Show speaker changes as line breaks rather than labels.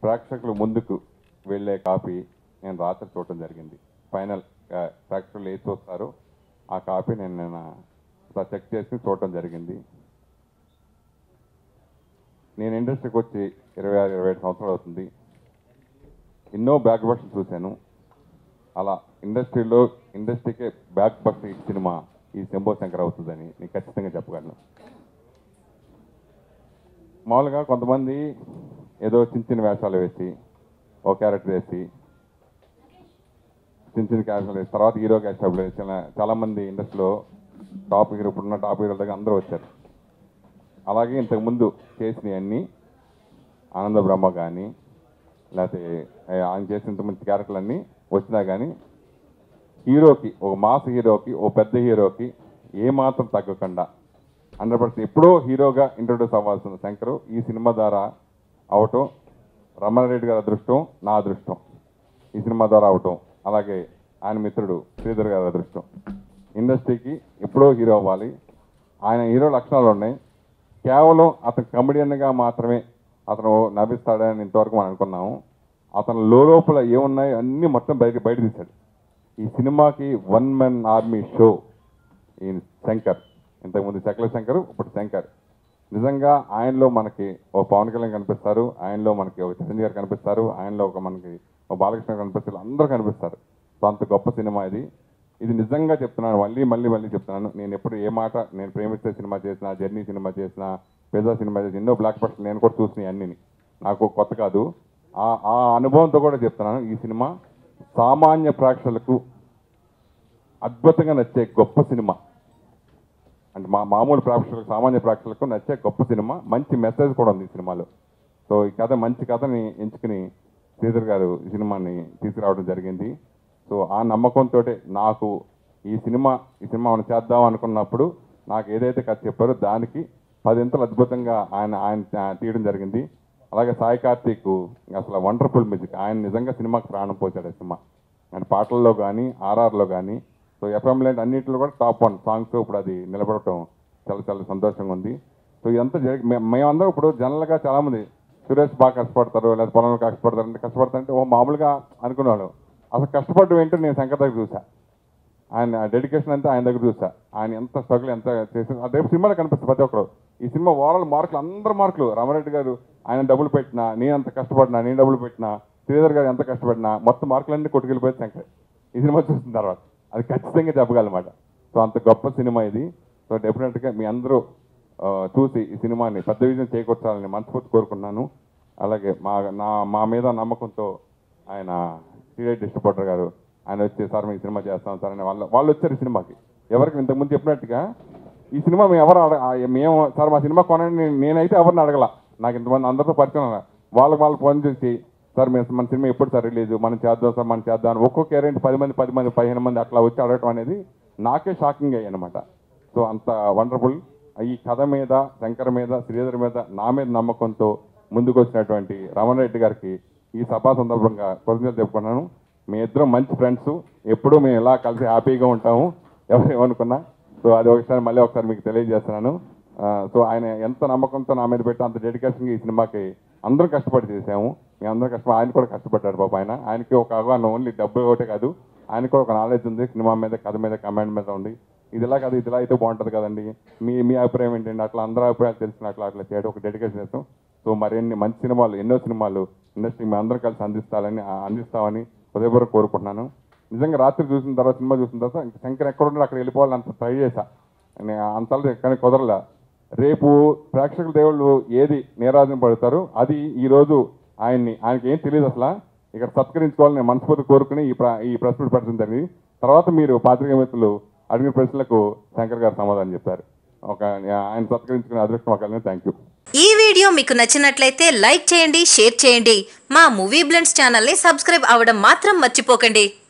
ప్రేక్షకులు ముందుకు వెళ్ళే కాపీ నేను రాత్రి చూడటం జరిగింది ఫైనల్ ఆ, ప్రేక్షకులు ఏది చూస్తారో ఆ కాపీ నేను నేను ఒకసారి చెక్ చేసి చూడటం జరిగింది నేను ఇండస్ట్రీకి వచ్చి ఇరవై ఆరు ఇరవై ఏడు సంవత్సరాలు అవుతుంది ఎన్నో బ్యాక్ బస్టర్స్ చూశాను అలా ఇండస్ట్రీలో ఇండస్ట్రీకే బ్యాక్ బస్టర్ సినిమా ఈ శంభో శంకర్ అవుతుందని నేను ఖచ్చితంగా చెప్పగలను మామూలుగా కొంతమంది ఏదో చిన్న చిన్న వేషాలు వేసి ఒక క్యారెక్టర్ వేసి చిన్న చిన్న క్యారెక్టర్లు వేసి తర్వాత హీరో క్యారెక్టర్ వేసి చాలా- చాలామంది ఇండస్ట్రీలో టాప్ హీరో ఇప్పుడున్న టాప్ హీరోల దగ్గర అందరూ వచ్చారు అలాగే ఇంతకుముందు చేసినవి అన్నీ ఆనంద బ్రహ్మ కానీ లేకపోతే ఏ, ఆయన చేసిన ఇంత మంచి క్యారెక్టర్లు అన్నీ వచ్చినా కానీ హీరోకి ఒక మాస్ హీరోకి ఓ పెద్ద హీరోకి ఏమాత్రం తగ్గకుండా హండ్రెడ్ పర్సెంట్ ఎప్పుడో హీరోగా ఇంట్రొడ్యూస్ అవ్వాల్సిన శంకరు ఈ సినిమా ద్వారా అవటం రమణారెడ్డి గారి అదృష్టం నా అదృష్టం ఈ సినిమా ద్వారా అవటం అలాగే ఆయన మిత్రుడు శ్రీధర్ గారి అదృష్టం ఇండస్ట్రీకి ఎప్పుడో హీరో అవ్వాలి ఆయన హీరో లక్షణాలు ఉన్నాయి కేవలం అతను కమెడియన్గా మాత్రమే అతను నవ్విస్తాడని ఇంతవరకు మనం అనుకున్నాము అతను లోపల ఏమున్నాయో అన్నీ మొత్తం బయట బయట తీశాడు ఈ సినిమాకి వన్ మెన్ ఆర్మీ షో ఈ శంకర్ ఇంతకుముందు చక్ల శంకర్ ఇప్పుడు శంకర్ నిజంగా ఆయనలో మనకి ఓ పవన్ కళ్యాణ్ కనిపిస్తారు ఆయనలో మనకి ఒక చిరంజీవి గారు కనిపిస్తారు ఆయనలో ఒక మనకి ఓ బాలకృష్ణ కనిపిస్తారు అందరూ కనిపిస్తారు సో అంత గొప్ప సినిమా ఇది ఇది నిజంగా చెప్తున్నాను మళ్ళీ మళ్ళీ మళ్ళీ చెప్తున్నాను నేను ఎప్పుడు ఏ మాట నేను ప్రేమిస్తే సినిమా చేసిన జర్నీ సినిమా చేసిన పేద సినిమా చేసిన ఎన్నో బ్లాక్ బస్టర్ నేను కూడా చూసినాయి అన్నీ నాకు కొత్త కాదు ఆ ఆ అనుభవంతో కూడా చెప్తున్నాను ఈ సినిమా సామాన్య ప్రేక్షకులకు అద్భుతంగా నచ్చే గొప్ప సినిమా అంటే మా మామూలు ప్రేక్షకులకు సామాన్య ప్రేక్షకులకు నచ్చే గొప్ప సినిమా మంచి మెసేజ్ కూడా ఉంది ఈ సినిమాలో సో ఈ కథ మంచి కథని ఎంచుకుని శ్రీధర్ గారు ఈ సినిమాని తీసుకురావడం జరిగింది సో ఆ నమ్మకంతో నాకు ఈ సినిమా ఈ సినిమా మనం చేద్దాం అనుకున్నప్పుడు నాకు ఏదైతే కథ చెప్పారో దానికి పదింతలు అద్భుతంగా ఆయన ఆయన ఆ, తీయడం జరిగింది అలాగే సాయి కార్తీక్ అసలు వండర్ఫుల్ మ్యూజిక్ ఆయన నిజంగా సినిమాకి ప్రాణం పోసాడు ఈ సినిమా అండ్ పాటల్లో కానీ ఆర్ఆర్లో కానీ సో ఎఫ్ఎం లాంటి అన్నింటిలో కూడా టాప్ వన్ సాంగ్స్ ఇప్పుడు అది నిలబడటం చాలా చాలా సంతోషంగా ఉంది సో ఇదంతా జరిగి మే- మేమందరం ఇప్పుడు జనరల్గా చాలామంది సురేష్ బాగా కష్టపడతారు లేదా పొలంలో కష్టపడతారు అంటే కష్టపడతారంటే ఓ మామూలుగా అనుకునేవాళ్ళు అసలు కష్టపడడం ఏంటో నేను శంకర్ దగ్గర చూసా ఆయన డెడికేషన్ అంతా ఆయన దగ్గర చూసా ఆయన ఎంత స్ట్రగుల్ ఎంత చేసి రేపు సినిమాలో కనిపిస్తుంది ప్రతి ఒక్కరు ఈ సినిమా ఓవరాల్ మార్కులు అందరు మార్కులు రామారెడ్డి గారు ఆయన డబ్బులు పెట్టినా నేను అంత కష్టపడినా నేను డబ్బులు పెట్టినా శ్రీధర్ గారు ఎంత కష్టపడినా మొత్తం మార్కులన్నీ కొట్టుకెళ్ళిపోయి శంకర్ ఈ సినిమా చూసిన తర్వాత అది ఖచ్చితంగా చెప్పగలమాట సో అంత గొప్ప సినిమా ఇది సో డెఫినెట్గా మీ అందరూ ఆ, చూసి ఈ సినిమాని పెద్ద విజయం చేకూర్చాలని మనస్ఫూర్తి కోరుకున్నాను అలాగే మా నా మా మీద నమ్మకంతో ఆయన సీరియల్ డిస్ట్రిబ్యూటర్ గారు ఆయన వచ్చి సార్ మేము ఈ సినిమా చేస్తాం సార్ అని వాళ్ళు వాళ్ళు వచ్చారు ఈ సినిమాకి ఎవరికి ఇంతకుముందు చెప్పినట్టుగా ఈ సినిమా మేము ఎవరు అడగ ఆ, మేము సార్ మా సినిమా కొనండి నేను- నేనైతే ఎవరిని అడగల నాకు ఇంతమంది అందరితో పరిచయం ఉన్నారు. వాళ్ళకి వాళ్ళు ఫోన్ చేసి సార్ మేము మన సినిమా ఎప్పుడు సార్ రిలీజ్ మనం చేద్దాం సార్ మనం చేద్దాం అని ఒక్కొక్క ఏరెంట్ పది మంది పది మంది పదిహేను మంది అట్లా వచ్చి అడగటం అనేది నాకే షాకింగ్ అయ్యి అనమాట సో అంత వండర్ఫుల్ ఈ కథ మీద శంకర్ మీద శ్రీధర్ మీద నా మీద నమ్మకంతో ముందుకు వచ్చినటువంటి రమణరెడ్డి గారికి ఈ సభా సందర్భంగా కృతజ్ఞతలు చెప్పుకున్నాను మీ ఇద్దరం మంచి ఫ్రెండ్స్ ఎప్పుడూ మేము ఇలా కలిసి హ్యాపీగా ఉంటాము ఎవరు ఏమనుకున్నా సో అది ఒకసారి మళ్ళీ ఒకసారి మీకు తెలియజేస్తున్నాను ఆ, సో ఆయన ఎంత నమ్మకంతో నా మీద పెట్టి అంత డెడికేషన్గా ఈ సినిమాకి అందరం కష్టపడి చేసాము మేము అందరం కష్టపడి ఆయన కూడా కష్టపడ్డాడు పాప ఆయన ఆయనకి ఒక అవగాహన ఓన్లీ డబ్బు ఒకటే కాదు ఆయనకు కూడా ఒక నాలెడ్జ్ ఉంది సినిమా మీద కథ మీద కమాండ్ మీద ఉంది ఇది ఇలా కాదు ఇది ఇలా అయితే బాగుంటుంది కదండి మీ మీ అభిప్రాయం ఏంటండి అట్లా అందరూ అభిప్రాయాలు తెలిసిన అట్లా అట్లా చేయడం ఒక డెడికేషన్ చేస్తాం సో మరిన్ని మంచి సినిమాలు ఎన్నో సినిమాలు ఇండస్ట్రీ మేము అందరం కలిసి అందిస్తాలని ఆ, అందిస్తామని హృదయపూర్వక కోరుకుంటున్నాను నిజంగా రాత్రి చూసిన తర్వాత సినిమా చూసిన తర్వాత ఇంకా శంకర్ ఎక్కడ ఉన్నాడు అక్కడ వెళ్ళిపోవాలని అంత ట్రై చేశా నేను అంతలో కానీ కుదరలే రేపు ప్రేక్షకుల దేవుళ్ళు ఏది నీరాజన పడతారు అది ఈ రోజు ఆయన్ని ఆయనకి ఏం తెలియదు అసలు ఇక్కడ సత్కరించుకోవాలని నేను మనస్ఫూర్తి కోరుకుని ఈ ప్ర ఈ ప్రెస్ మీట్ పెట్టడం జరిగింది తర్వాత మీరు పాత్రికేయ మిత్రులు అడిగిన ప్రశ్నలకు శంకర్ గారు సమాధానం చెప్పారు ఒక ఆయన సత్కరించుకునే అదృష్టం ఒక థ్యాంక్ యూ
ఈ వీడియో మీకు నచ్చినట్లయితే లైక్ చేయండి షేర్ చేయండి మా మూవీ బ్లెండ్స్ ఛానల్ని సబ్స్క్రైబ్ అవ్వడం మాత్రం మర్చిపోకండి